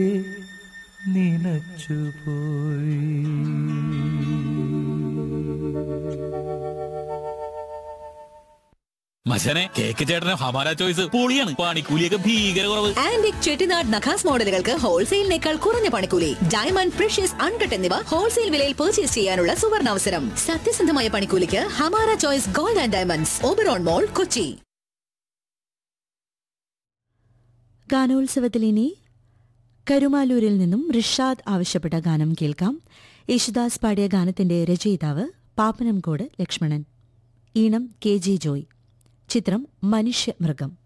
മച്ചനെ cake ചേട്ടന് ഹമാര choice പൊളിയാണ് പണിക്കൂലിയൊക്കെ ഭീകര കുറവ് ആന്റിക് ചെട്ടിനാട് നഖാസ് മോഡലുകൾക്ക് ഹോൾസെയിലിനേക്കാൾ കുറഞ്ഞ പണിക്കൂലി ഡയമണ്ട് പ്രഷ്യസ് അൺകട്ട് എന്നിവ ഹോൾസെയിൽ വിലയിൽ പർച്ചേസ് ചെയ്യാനുള്ള സുവർണാവസരം സത്യസന്ധമായ പണിക്കൂലിക്ക് Hamara choice gold and diamonds Oberon mall Kochi ഗാനോത്സവത്തിൽ ഇനി കരുമാലൂരിൽ നിന്നും റിഷാദ് ആവശ്യപ്പെട്ട ഗാനം കേൾക്കാം യേശുദാസ് പാടിയ ഗാനത്തിന്റെ രചയിതാവ് പാപ്പനംകോട് ലക്ഷ്മണൻ ഈണം കെ ജി ജോയ് ചിത്രം മനുഷ്യ മൃഗം